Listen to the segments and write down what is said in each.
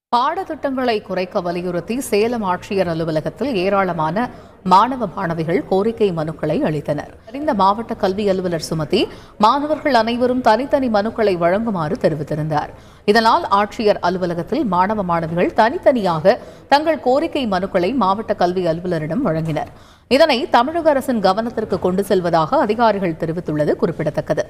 பாடத்திட்டங்களை குறைக்க வலியுறுத்தி சேலம் ஆட்சியர் அலுவலகத்தில் ஏராளமான மாணவ மாணவிகள் கோரிக்கை மனுக்களை அளித்தனர் இந்த மாவட்ட கல்வி அலுவலர் சுமதி மாணவர்கள் அனைவரும் தனித்தனி மனுக்களை வழங்குமாறு தெரிவித்திருந்தார் இதனால் ஆட்சியர் அலுவலகத்தில் மாணவ மாணவிகள் தனித்தனியாக தங்கள் கோரிக்கை மனுக்களை மாவட்ட கல்வி அலுவலரிடம் வழங்கினர் இதனை தமிழக அரசின் கவனத்திற்கு கொண்டு செல்வதாக அதிகாரிகள் தெரிவித்துள்ளது குறிப்பிடத்தக்கது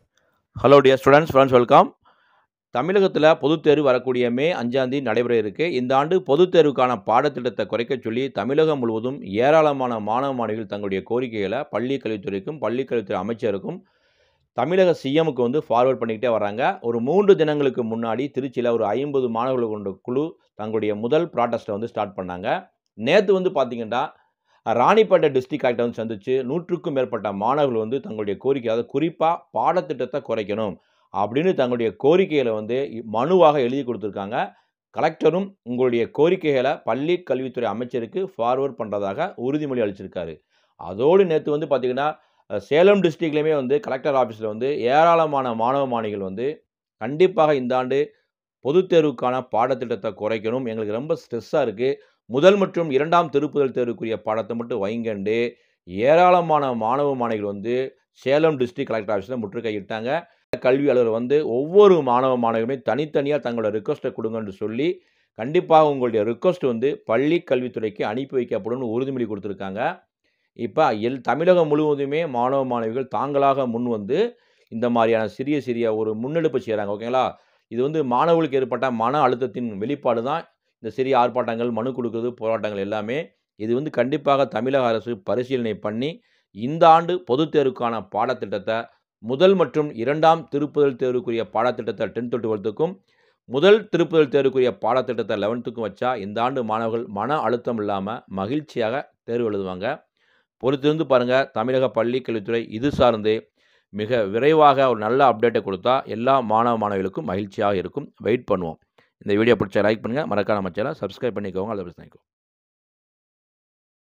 hello dear students friends welcome தமிழகத்தில் பொதுத் தேர்வு வரக்கூடிய மே அஞ்சாம் தேதி நடைபெற இருக்கு இந்த ஆண்டு பொதுத் தேர்வுக்கான பாடத்திட்டத்தை குறைக்கச் சொல்லி தமிழகம் முழுவதும் ஏராளமான மாணவ மாணவிகள் தங்களுடைய கோரிக்கைகளை பள்ளி கல்வித்துறைக்கும் பள்ளி கல்வித்துறை அமைச்சருக்கும் தமிழக சிஎம்முக்கு வந்து ஃபார்வர்ட் பண்ணிக்கிட்டே வராங்க ஒரு மூன்று தினங்களுக்கு முன்னாடி திருச்சியில் ஒரு ஐம்பது மாணவர்கள் கொண்ட குழு தங்களுடைய முதல் ப்ராட்டஸ்ட்டை வந்து ஸ்டார்ட் பண்ணாங்க நேற்று வந்து பார்த்திங்கன்னா ராணிப்பேட்டை டிஸ்ட்ரிக்ட் கலெக்டர் வந்து சந்திச்சு நூற்றுக்கும் மேற்பட்ட மாணவர்கள் வந்து தங்களுடைய கோரிக்கை அதாவது குறிப்பாக பாடத்திட்டத்தை குறைக்கணும் அப்படின்னு தங்களுடைய கோரிக்கைகளை வந்து மனுவாக எழுதி கொடுத்துருக்காங்க கலெக்டரும் உங்களுடைய கோரிக்கைகளை பள்ளி கல்வித்துறை அமைச்சருக்கு ஃபார்வர்ட் பண்ணுறதாக உறுதிமொழி அளிச்சிருக்காரு அதோடு நேற்று வந்து பார்த்திங்கன்னா அஹ், சேலம் டிஸ்ட்ரிக்ட்லேயுமே வந்து கலெக்டர் ஆஃபீஸில் வந்து ஏராளமான மாணவ மாணவிகள் வந்து கண்டிப்பாக இந்த ஆண்டு பொதுத் தேர்வுக்கான பாடத்திட்டத்தை குறைக்கணும் எங்களுக்கு ரொம்ப ஸ்ட்ரெஸ்ஸாக இருக்குது முதல் மற்றும் இரண்டாம் திருப்புதல் தேர்வுக்குரிய பாடத்தை மட்டும் வைங்கண்டு ஏராளமான மாணவ மாணவிகள் வந்து சேலம் டிஸ்ட்ரிக்ட் கலெக்டர் ஆஃபீஸில் முற்றுகையிட்டாங்க கல்வி அலுவலர் வந்து ஒவ்வொரு மாணவ மாணவியுமே தனித்தனியாக தங்களோட ரிக்வஸ்ட்டை கொடுங்கன்னு சொல்லி கண்டிப்பாக உங்களுடைய ரிக்வஸ்ட் வந்து பள்ளி கல்வித்துறைக்கு அனுப்பி வைக்கப்படும் உறுதிமொழி கொடுத்துருக்காங்க இப்போ எல் தமிழகம் முழுவதுமே மாணவ மாணவிகள் தாங்களாக முன் வந்து இந்த மாதிரியான சிறிய சிறிய ஒரு முன்னெடுப்பு செய்கிறாங்க ஓகேங்களா இது வந்து மாணவர்களுக்கு ஏற்பட்ட மன அழுத்தத்தின் வெளிப்பாடு தான் இந்த சிறிய ஆர்ப்பாட்டங்கள் மனு கொடுக்குறது போராட்டங்கள் எல்லாமே இது வந்து கண்டிப்பாக தமிழக அரசு பரிசீலனை பண்ணி இந்த ஆண்டு பொதுத் தேர்வுக்கான பாடத்திட்டத்தை முதல் மற்றும் இரண்டாம் திருப்புதல் தேர்வுக்குரிய பாடத்திட்டத்தை டென்த்து டுவெல்த்துக்கும் முதல் திருப்புதல் தேர்வுக்குரிய பாடத்திட்டத்தை லெவன்த்துக்கும் வச்சா இந்த ஆண்டு மாணவர்கள் மன அழுத்தம் இல்லாமல் மகிழ்ச்சியாக தேர்வு எழுதுவாங்க பொறுத்திருந்து பாருங்கள் தமிழக பள்ளி கல்வித்துறை இது சார்ந்து மிக விரைவாக ஒரு நல்ல அப்டேட்டை கொடுத்தா எல்லா மாணவ மாணவிகளுக்கும் மகிழ்ச்சியாக இருக்கும் வெயிட் பண்ணுவோம் இந்த வீடியோ பிடிச்சா லைக் பண்ணுங்கள் மறக்காம சேனல் சப்ஸ்கிரைப் பண்ணிக்கோங்க அதை தேங்க்யூ